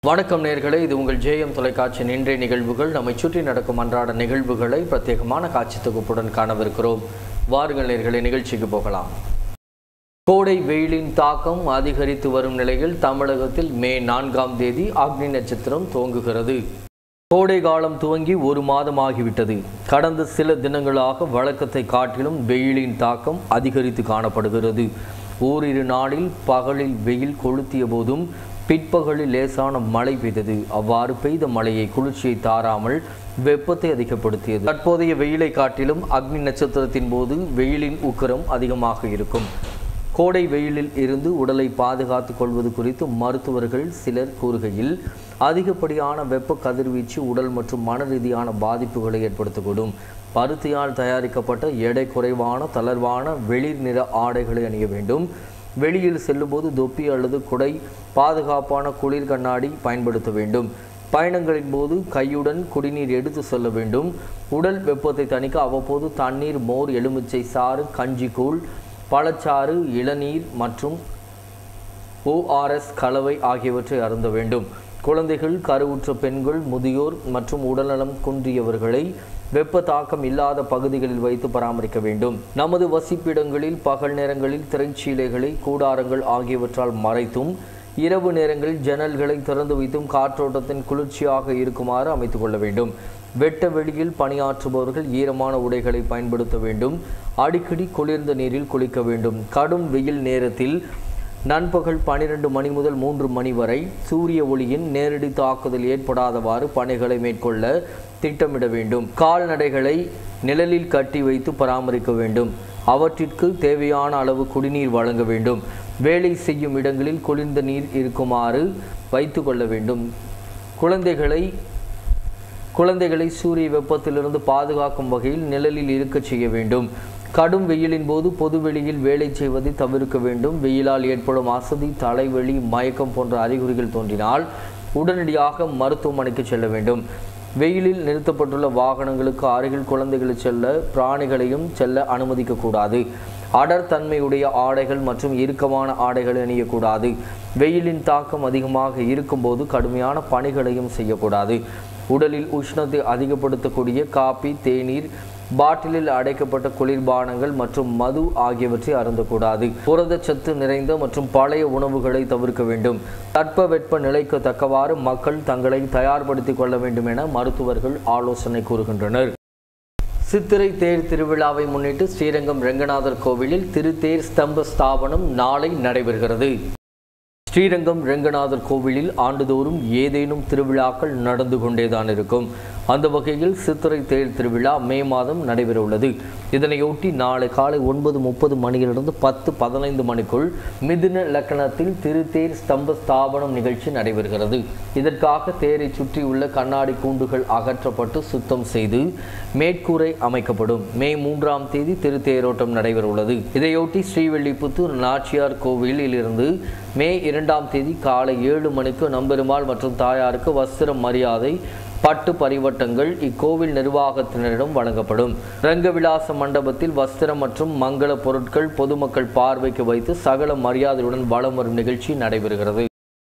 வணக்கம் நேர்களே இது உங்கள் ஜேஎம் தொலைக்காட்சியின் இன்றைய நிகழ்வுகள் நம்மை சுற்றி நடக்கும் அன்றாட நிகழ்வுகளை பிரத்யேகமான காட்சி தொகுப்புடன் காணவிருக்கிறோம் வாருங்கள் நேர்களே நிகழ்ச்சிக்கு போகலாம் கோடை வெயிலின் தாக்கம் அதிகரித்து வரும் நிலையில் தமிழகத்தில் மே நான்காம் தேதி அக்னி நட்சத்திரம் துவங்குகிறது கோடை காலம் துவங்கி ஒரு மாதம் ஆகிவிட்டது கடந்த சில தினங்களாக வழக்கத்தை காட்டிலும் வெயிலின் தாக்கம் அதிகரித்து காணப்படுகிறது ஓரிரு நாளில் பகலில் வெயில் கொளுத்திய போதும் பிற்பகலில் லேசான மழை பெய்தது அவ்வாறு பெய்த மழையை குளிர்ச்சியை தாராமல் வெப்பத்தை அதிகப்படுத்தியது தற்போதைய வெயிலை காட்டிலும் அக்னி நட்சத்திரத்தின் போது வெயிலின் உக்கரம் அதிகமாக இருக்கும் கோடை வெயிலில் இருந்து உடலை பாதுகாத்துக் கொள்வது குறித்து மருத்துவர்கள் சிலர் கூறுகையில் அதிகப்படியான வெப்ப கதிர்வீச்சு உடல் மற்றும் மன ரீதியான பாதிப்புகளை ஏற்படுத்தக்கூடும் பருத்தியால் தயாரிக்கப்பட்ட எடை குறைவான தளர்வான வெளிர் நிற ஆடைகளை அணிய வேண்டும் வெளியில் செல்லும்போது தொப்பி அல்லது குடை பாதுகாப்பான குளிர் கண்ணாடி பயன்படுத்த வேண்டும் பயணங்களின் போது கையுடன் குடிநீர் எடுத்து செல்ல வேண்டும் உடல் வெப்பத்தை தணிக்க அவ்வப்போது தண்ணீர் மோர் எலுமிச்சை சாறு கஞ்சி கூழ் பழச்சாறு இளநீர் மற்றும் ஓஆர்எஸ் கலவை ஆகியவற்றை அருந்த வேண்டும் குழந்தைகள் கருவுற்ற பெண்கள் முதியோர் மற்றும் உடல்நலம் குன்றியவர்களை வெப்ப தாக்கம் இல்லாத பகுதிகளில் வைத்து பராமரிக்க வேண்டும் நமது வசிப்பிடங்களில் பகல் நேரங்களில் திரைச்சீலைகளை கூடாரங்கள் ஆகியவற்றால் மறைத்தும் இரவு நேரங்களில் ஜன்னல்களை திறந்து வைத்தும் காற்றோட்டத்தின் குளிர்ச்சியாக இருக்குமாறு அமைத்துக் கொள்ள வேண்டும் வெட்ட வெளியில் பணியாற்றுபவர்கள் ஈரமான உடைகளை பயன்படுத்த வேண்டும் அடிக்கடி குளிர்ந்த நீரில் குளிக்க வேண்டும் கடும் வெயில் நேரத்தில் நண்பகல் பனிரெண்டு மணி முதல் மூன்று மணி வரை சூரிய ஒளியின் நேரடி தாக்குதல் ஏற்படாதவாறு பணிகளை மேற்கொள்ள திட்டமிட வேண்டும் கால்நடைகளை நிழலில் கட்டி வைத்து பராமரிக்க வேண்டும் அவற்றிற்கு தேவையான அளவு குடிநீர் வழங்க வேண்டும் வேலை செய்யும் இடங்களில் குளிர்ந்த நீர் இருக்குமாறு வைத்து கொள்ள வேண்டும் குழந்தைகளை குழந்தைகளை சூரிய வெப்பத்திலிருந்து பாதுகாக்கும் வகையில் நிழலில் இருக்கச் செய்ய வேண்டும் கடும் வெயிலின் போது பொதுவெளியில் வேலை செய்வதை தவிர்க்க வேண்டும் வெயிலால் ஏற்படும் அசதி தலைவலி மயக்கம் போன்ற அறிகுறிகள் தோன்றினால் உடனடியாக மருத்துவமனைக்கு செல்ல வேண்டும் வெயிலில் நிறுத்தப்பட்டுள்ள வாகனங்களுக்கு அருகில் குழந்தைகளை செல்ல பிராணிகளையும் செல்ல அனுமதிக்கக்கூடாது அடர் தன்மையுடைய ஆடைகள் மற்றும் இறுக்கமான ஆடைகளை அணியக்கூடாது வெயிலின் தாக்கம் அதிகமாக இருக்கும்போது கடுமையான பணிகளையும் செய்யக்கூடாது உடலில் உஷ்ணத்தை அதிகப்படுத்தக்கூடிய காபி தேநீர் பாட்டிலில் அடைக்கப்பட்ட குளிர்பானங்கள் மற்றும் மது ஆகியவற்றை அருந்தக்கூடாது புரதச்சத்து நிறைந்த மற்றும் பழைய உணவுகளை தவிர்க்க வேண்டும் தட்பவெட்ப நிலைக்கு தக்கவாறு மக்கள் தங்களை தயார்படுத்திக் கொள்ள வேண்டும் என மருத்துவர்கள் ஆலோசனை கூறுகின்றனர் சித்திரை தேர் திருவிழாவை முன்னிட்டு ஸ்ரீரங்கம் ரெங்கநாதர் கோவிலில் திருத்தேர் ஸ்தம்ப ஸ்தாபனம் நாளை நடைபெறுகிறது ஸ்ரீரங்கம் ரெங்கநாதர் கோவிலில் ஆண்டுதோறும் ஏதேனும் திருவிழாக்கள் நடந்து கொண்டேதான் இருக்கும் அந்த வகையில் சித்திரை தேர் திருவிழா மே மாதம் நடைபெற உள்ளது இதனையொட்டி நாளை காலை ஒன்பது முப்பது மணியிலிருந்து பத்து பதினைந்து மணிக்குள் மிதுன லக்கணத்தில் திருத்தேர் ஸ்தம்ப ஸ்தாபனம் நிகழ்ச்சி நடைபெறுகிறது இதற்காக தேரை சுற்றியுள்ள கண்ணாடி கூண்டுகள் அகற்றப்பட்டு சுத்தம் செய்து மேற்கூரை அமைக்கப்படும் மே மூன்றாம் தேதி திருத்தேரோட்டம் நடைபெற உள்ளது இதையொட்டி ஸ்ரீவில்லிபுத்தூர் நாச்சியார் கோவிலில் இருந்து மே இரண்டாம் தேதி காலை ஏழு மணிக்கு நம்பெருமாள் மற்றும் தாயாருக்கு வஸ்திர மரியாதை பட்டு பரிவட்டங்கள் இக்கோவில் நிர்வாகத்தினரிடம் வழங்கப்படும் ரங்கவிலாச மண்டபத்தில் வஸ்திரம் மற்றும் மங்கள பொருட்கள் பொதுமக்கள் பார்வைக்கு வைத்து சகல மரியாதையுடன் வலம் வரும் நிகழ்ச்சி நடைபெறுகிறது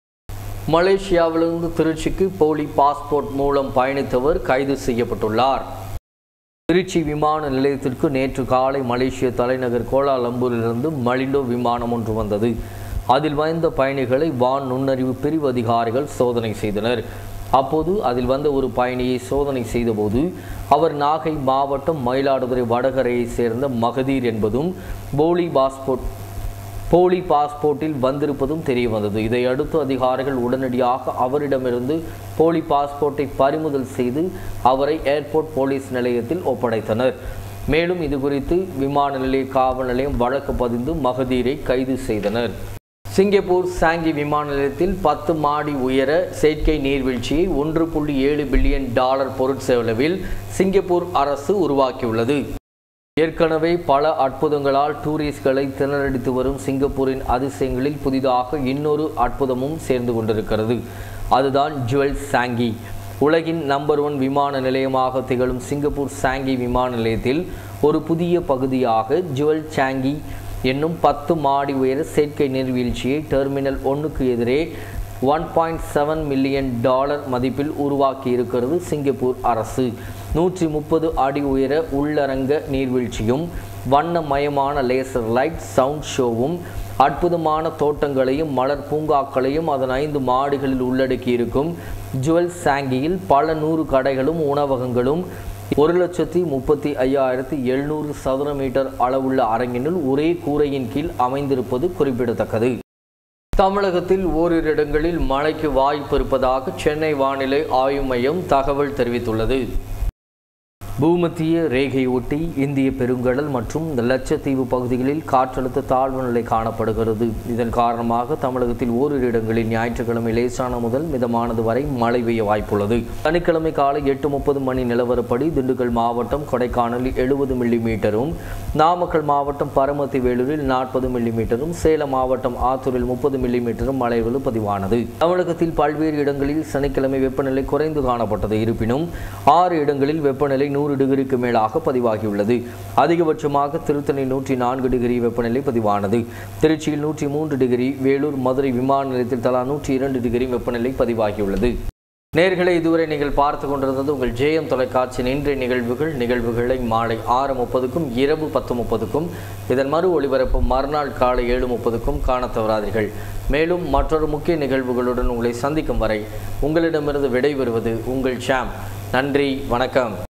மலேசியாவிலிருந்து திருச்சிக்கு போலி பாஸ்போர்ட் மூலம் பயணித்தவர் கைது செய்யப்பட்டுள்ளார் திருச்சி விமான நிலையத்திற்கு நேற்று காலை மலேசிய தலைநகர் கோலாலம்பூரிலிருந்து மலிண்டோ விமானம் ஒன்று வந்தது அதில் வந்த பயணிகளை வான் நுண்ணறிவு பிரிவு அதிகாரிகள் சோதனை செய்தனர் அப்போது அதில் வந்த ஒரு பயணியை சோதனை செய்தபோது அவர் நாகை மாவட்டம் மயிலாடுதுறை வடகரையை சேர்ந்த மகதீர் என்பதும் போலி பாஸ்போர்ட் போலி பாஸ்போர்ட்டில் வந்திருப்பதும் தெரிய வந்தது இதையடுத்து அதிகாரிகள் உடனடியாக அவரிடமிருந்து போலி பாஸ்போர்ட்டை பறிமுதல் செய்து அவரை ஏர்போர்ட் போலீஸ் நிலையத்தில் ஒப்படைத்தனர் மேலும் இது குறித்து விமான நிலைய காவல் நிலையம் வழக்கு பதிந்து மகதீரை கைது செய்தனர் சிங்கப்பூர் சாங்கி விமான நிலையத்தில் பத்து மாடி உயர செயற்கை நீர்வீழ்ச்சியை ஒன்று புள்ளி ஏழு பில்லியன் டாலர் பொருட்செலவில் சிங்கப்பூர் அரசு உருவாக்கியுள்ளது ஏற்கனவே பல அற்புதங்களால் டூரிஸ்ட்களை திணறடித்து வரும் சிங்கப்பூரின் அதிசயங்களில் புதிதாக இன்னொரு அற்புதமும் சேர்ந்து கொண்டிருக்கிறது அதுதான் ஜுவல் சாங்கி உலகின் நம்பர் ஒன் விமான நிலையமாக திகழும் சிங்கப்பூர் சாங்கி விமான நிலையத்தில் ஒரு புதிய பகுதியாக ஜுவல் சாங்கி என்னும் பத்து மாடி உயர செயற்கை நீர்வீழ்ச்சியை டெர்மினல் ஒன்றுக்கு எதிரே one point seven million dollar மதிப்பில் உருவாக்கி இருக்கிறது சிங்கப்பூர் அரசு நூற்றி முப்பது அடி உயர உள்ளரங்க நீர்வீழ்ச்சியும் வண்ணமயமான லேசர் லைட் சவுண்ட் ஷோவும் அற்புதமான தோட்டங்களையும் மலர் பூங்காக்களையும் அதன் ஐந்து மாடிகளில் உள்ளடக்கி இருக்கும் ஜுவல் சாங்கியில் பல நூறு கடைகளும் உணவகங்களும் ஒரு லட்சத்தி முப்பத்தி ஐயாயிரத்தி எழுநூறு சதுர மீட்டர் அளவுள்ள அரங்கினுள் ஒரே கூரையின் கீழ் அமைந்திருப்பது குறிப்பிடத்தக்கது தமிழகத்தில் ஓரிரு இடங்களில் மழைக்கு வாய்ப்பு இருப்பதாக சென்னை வானிலை ஆய்வு மையம் தகவல் தெரிவித்துள்ளது பூமத்திய ரேகையொட்டி இந்திய பெருங்கடல் மற்றும் லட்சத்தீவு பகுதிகளில் காற்றழுத்த தாழ்வு நிலை காணப்படுகிறது இதன் காரணமாக தமிழகத்தில் ஓரிரு இடங்களில் ஞாயிற்றுக்கிழமை லேசான முதல் மிதமானது வரை மழை பெய்ய வாய்ப்புள்ளது சனிக்கிழமை காலை எட்டு முப்பது மணி நிலவரப்படி திண்டுக்கல் மாவட்டம் கொடைக்கானலில் எழுபது மில்லி மீட்டரும் நாமக்கல் மாவட்டம் பரமத்தி வேலூரில் நாற்பது மில்லி மீட்டரும் சேலம் மாவட்டம் ஆத்தூரில் முப்பது மில்லி மீட்டரும் மழை பதிவானது தமிழகத்தில் பல்வேறு இடங்களில் சனிக்கிழமை வெப்பநிலை குறைந்து காணப்பட்டது இருப்பினும் ஆறு இடங்களில் வெப்பநிலை நூறு டிகிரிக்கு மேலாக பதிவாகியுள்ளது அதிகபட்சமாக திருத்தணி நூற்றி நான்கு டிகிரி வெப்பநிலை பதிவானது திருச்சியில் நூற்றி மூன்று டிகிரி வேலூர் மதுரை விமான நிலையத்தில் தலா நூற்றி இரண்டு டிகிரி வெப்பநிலை பதிவாகியுள்ளது நேர்களை இதுவரை நீங்கள் பார்த்து கொண்டிருந்தது உங்கள் ஜேஎம் தொலைக்காட்சியின் இன்றைய நிகழ்வுகள் நிகழ்வுகளை மாலை ஆறு முப்பதுக்கும் இரவு பத்து முப்பதுக்கும் இதன் மறு ஒளிபரப்பு மறுநாள் காலை ஏழு முப்பதுக்கும் காணத் தவறாதீர்கள் மேலும் மற்றொரு முக்கிய நிகழ்வுகளுடன் உங்களை சந்திக்கும் வரை உங்களிடமிருந்து விடைபெறுவது உங்கள் ஷாம் நன்றி வணக்கம்